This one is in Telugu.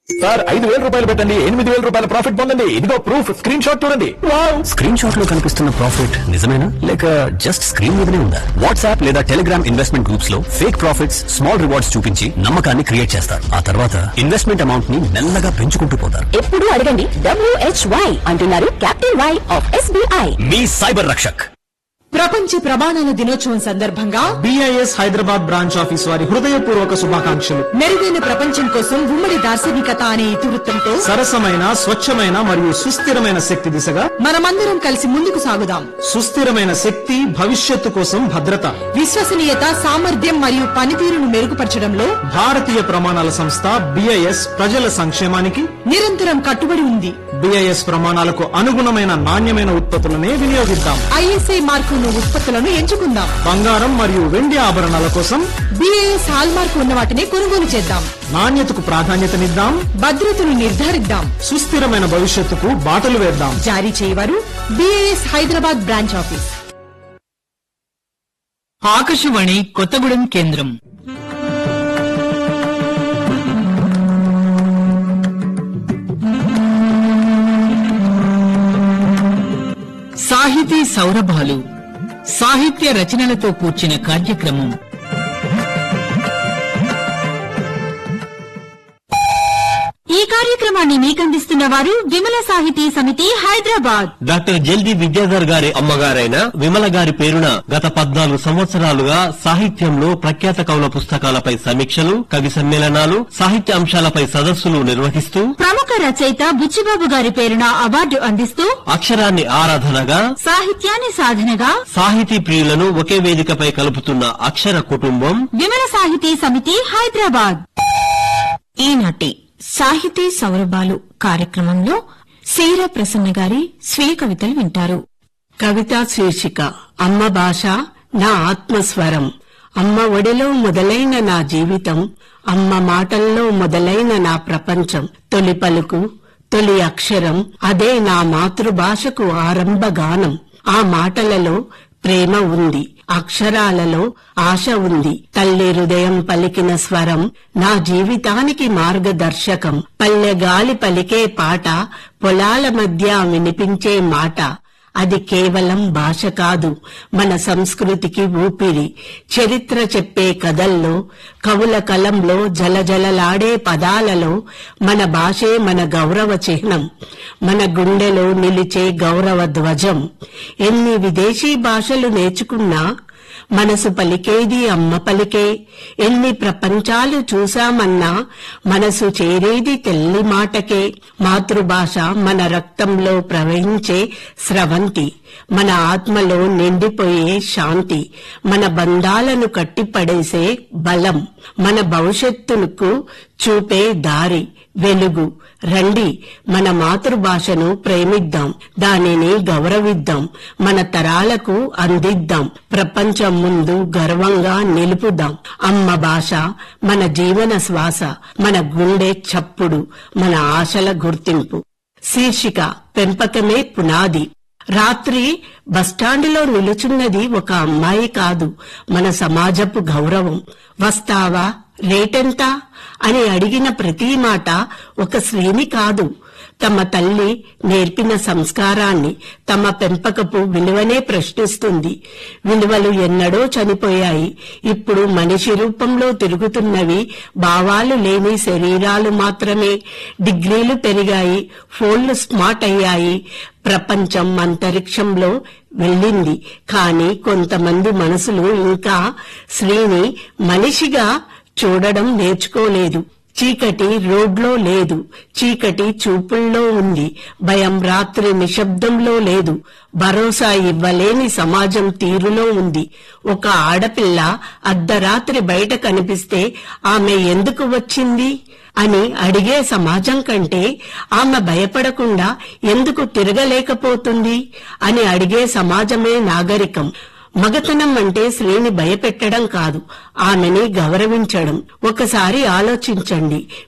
సార్ ఐదు వేల రూపాయలు పెట్టండి ఎనిమిది వేల రూపాయల ప్రాఫిట్ పొందండి ఇదిగో ప్రూఫ్ స్క్రీన్ షాట్ చూడండి స్క్రీన్ షాట్ లో కనిపిస్తున్న ప్రాఫిట్ నిజమేనా లేక జస్ట్ స్క్రీన్ మీదనే ఉందా వాట్సాప్ లేదా టెలిగ్రామ్ ఇన్వెస్ట్మెంట్ గ్రూప్స్ లో ఫేక్ ప్రాఫిట్స్ స్మాల్ రివార్డ్స్ చూపించి నమ్మకాన్ని క్రియేట్ చేస్తారు ఆ తర్వాత ఇన్వెస్ట్మెంట్ అమౌంట్ ని మెల్లగా పెంచుకుంటూ పోతారు ఎప్పుడు అడగండి డబ్ల్యూహెచ్వై అంటున్నారు కెప్టెన్ వై ఆఫ్ ఎస్బీఐ మీ సైబర్ రక్షక్ ప్రపంచ ప్రమాణాల దినోత్సవం సందర్భంగా బిఐఎస్ హైదరాబాద్ బ్రాంచ్ ఆఫీస్ వారి హృదయపూర్వక శుభాకాంక్షలు మెరుగైన ప్రపంచం కోసం ఉమ్మడి దార్శనికత అనే ఇతివృత్తంతో సరసమైన స్వచ్ఛమైన మరియు సుస్థిరమైన శక్తి దిశగా మనమందరం కలిసి ముందుకు సాగుదాం సుస్థిరమైన శక్తి భవిష్యత్తు కోసం భద్రత విశ్వసనీయత సామర్థ్యం మరియు పనితీరును మెరుగుపరచడంలో భారతీయ ప్రమాణాల సంస్థ బిఐఎస్ ప్రజల సంక్షేమానికి నిరంతరం కట్టుబడి ఉంది బిఐఎస్ ప్రమాణాలకు అనుగుణమైన నాణ్యమైన ఉత్పత్తులనే వినియోగిద్దాం ఐఎస్ఐ మార్కు ఉన్న ఉత్పత్తులను ఎంచుకుందాం బంగారం మరియు వెండి ఆభరణాల కోసం బిఏఎస్ హాల్ మార్కు ఉన్న వాటిని కొనుగోలు చేద్దాం నాణ్యతకు ప్రాధాన్యతనిద్దాం భద్రతను నిర్ధారిద్దాం సుస్థిరమైన భవిష్యత్తుకు బాటలు వేద్దాం జారీ చేయవారు BAS Hyderabad branch office Akashvani Kothagudem కేంద్రం సాహితీ సౌరభాలు సాహిత్య రచనలతో కూర్చిన కార్యక్రమం ఈ కార్యక్రమాన్ని మీకందిస్తున్న వారు విమల సాహితీ సమితి హైదరాబాద్ డాక్టర్ జల్ది విద్యాధర్ గారి అమ్మగారైన విమల గారి పేరున గత పద్నాలుగు సంవత్సరాలుగా సాహిత్యంలో ప్రఖ్యాత కవుల పుస్తకాలపై సమీక్షలు కవి సమ్మేళనాలు సాహిత్య అంశాలపై సదస్సులు నిర్వహిస్తూ ప్రముఖ రచయిత బుచ్చిబాబు గారి పేరున అవార్డు అందిస్తూ అక్షరాన్ని ఆరాధనగా సాహిత్యాన్ని సాధనగా సాహితీ ప్రియులను ఒకే వేదికపై కలుపుతున్న అక్షర కుటుంబం విమల సాహితీ సమితి హైదరాబాద్ ఈనాటి సాహితీ సౌరభాలు కార్యక్రమంలో సీర ప్రసన్న గారి స్వీయ కవితలు వింటారు కవితా శీర్షిక అమ్మ భాష నా ఆత్మస్వరం అమ్మ ఒడిలో మొదలైన నా జీవితం అమ్మ మాటల్లో మొదలైన నా ప్రపంచం తొలి పలుకు తొలి అక్షరం అదే నా మాతృభాషకు ఆరంభ గానం ఆ మాటలలో ప్రేమ ఉంది అక్షరాలలో ఆశ ఉంది తల్లి హృదయం పలికిన స్వరం నా జీవితానికి మార్గదర్శకం పల్లె గాలి పలికే పాట పొలాల మధ్య వినిపించే మాట అది కేవలం భాష కాదు మన సంస్కృతికి ఊపిరి చరిత్ర చెప్పే కథల్లో కవుల కలంలో జలజలలాడే పదాలలో మన భాషే మన గౌరవ చిహ్నం మన గుండెలో నిలిచే గౌరవ ధ్వజం ఎన్ని విదేశీ భాషలు నేర్చుకున్నా మనసు పలికేది అమ్మ పలికే ఎన్ని ప్రపంచాలు చూశామన్నా మనసు చేరేది తెల్లి మాటకే మాతృభాష మన రక్తంలో ప్రవహించే స్రవంతి మన ఆత్మలో నిండిపోయే శాంతి మన బంధాలను కట్టిపడేసే బలం మన భవిష్యత్తుకు చూపే దారి వెలుగు రండి మన మాతృభాషను ప్రేమిద్దాం దానిని గౌరవిద్దాం మన తరాలకు అందిద్దాం ప్రపంచం ముందు గర్వంగా నిలుపుదాం అమ్మ భాష మన జీవన శ్వాస మన గుండె చప్పుడు మన ఆశల గుర్తింపు శీర్షిక పెంపకమే పునాది రాత్రి బస్టాండులో నిలుచున్నది ఒక అమ్మాయి కాదు మన సమాజపు గౌరవం వస్తావా రేటెంత అని అడిగిన ప్రతి మాట ఒక స్త్రీని కాదు తమ తల్లి నేర్పిన సంస్కారాన్ని తమ పెంపకపు విలువనే ప్రశ్నిస్తుంది విలువలు ఎన్నడో చనిపోయాయి ఇప్పుడు మనిషి రూపంలో తిరుగుతున్నవి భావాలు లేని శరీరాలు మాత్రమే డిగ్రీలు పెరిగాయి ఫోన్లు స్మార్ట్ అయ్యాయి ప్రపంచం అంతరిక్షంలో వెళ్ళింది కానీ కొంతమంది మనసులు ఇంకా స్త్రీని మనిషిగా చూడడం నేర్చుకోలేదు చీకటి రోడ్లో లేదు చీకటి చూపుల్లో ఉంది భయం రాత్రి నిశ్శబ్దంలో లేదు భరోసా ఇవ్వలేని సమాజం తీరులో ఉంది ఒక ఆడపిల్ల అర్ధరాత్రి బయట కనిపిస్తే ఆమె ఎందుకు వచ్చింది అని అడిగే సమాజం కంటే ఆమె భయపడకుండా ఎందుకు తిరగలేకపోతుంది అని అడిగే సమాజమే నాగరికం మగతనం అంటే స్త్రీని భయపెట్టడం కాదు ఆమెని గౌరవించడం ఒకసారి ఆలోచించండి